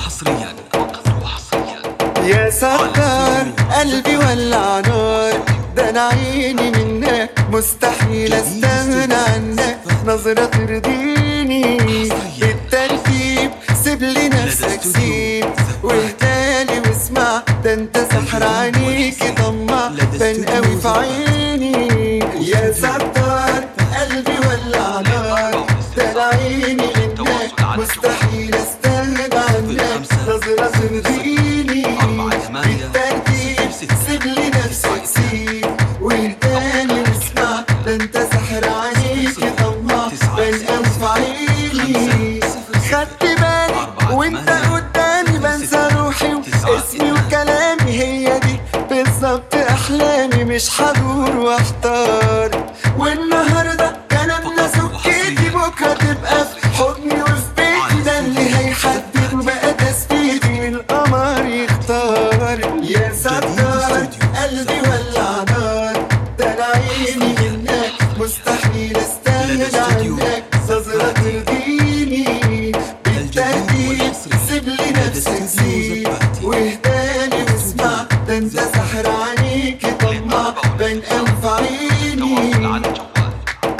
وحصريا فقط وحصريا يا ستار قلبي ولع نار ده انا عيني منك مستحيل استغنى عنك نظرة ترضيني بالترتيب سيب لي نفسك سيب واهدالي واسمع ده انت سحر عينيكي طمع بان قوي في عيني يا ستار قلبي ولع نار ده انا عيني منك مستحيل استغنى عنك نظرة ترضيني بالترتيب سيب لي نفسك سيب واهداني واسمع ده انت سحر عينيكي طمع بين انف عيني خدت بالي وانت قدامي بنسى روحي واسمي وكلامي هي دي بالظبط احلامي مش هدور واحتار والنهارده كلامنا سكتي بكره تبقى في حضني وفي بيتي ده اللي هيحدد وبقى تثبيتي القمر يختار يا ستار قلبي ولع نار ده انا عيني منك مستحيل استغنى عنك نظرة ترضيني بالترتيب سيب لي نفسك سيب واهداني واسمع ده انت سحر عينيكي طمع بين انف عيني تواصل على الجوال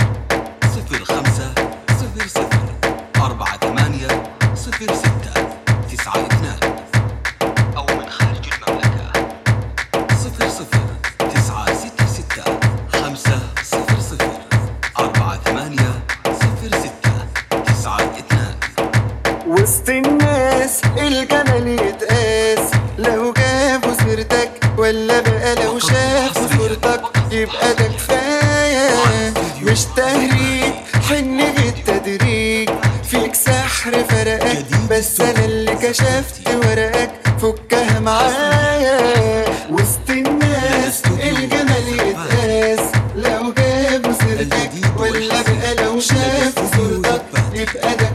صفر خمسة صفر صفر أربعة ثمانية صفر ستة تسعة اثنان أو من خارج المملكة صفر صفر تسعة ستة ستة خمسة صفر صفر أربعة ثمانية صفر ستة تسعة اثنان وسط الناس الجمال يتقاس لو جابوا سيرتك ولا بقى لو شافوا صورتك يبقى ده كفاية مش تهريج حن بالتدريج فيك سحر فرقك بس انا اللي كشفت ورقك فكها معايا وسط الناس الجمال يتقاس لو جابوا سيرتك ولا بقى لو شافوا صورتك يبقى ده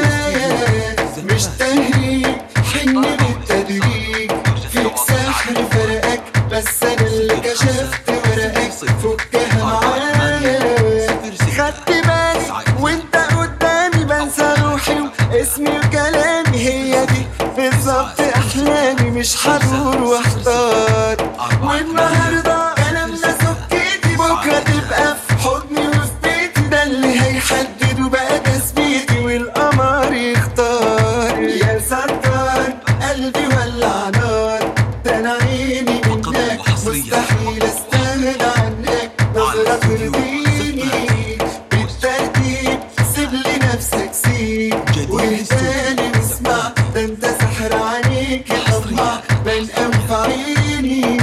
كفاية مش تهريج حن بالتدريج فيك سحر فرقك بس انا اللي كشفت ورقك فكها معايا خدت بالي وانت قدامي بنسى روحي واسمي وكلامي هي دي بالظبط احلامي مش هدور واحتار والنهارده كلامنا سكتي بكره تبقى في حضني وفي بيتي ده اللي هيحدد وبقى تثبيتي والقمر يختار يا ستار قلبي ولع نار ده انا عيني منك مستحيل استغنى عنك نظرة ترضيني بالترتيب سيب لي نفسك سيب واهداني واسمع ده انت سحر عينيكي طمع بين انف عيني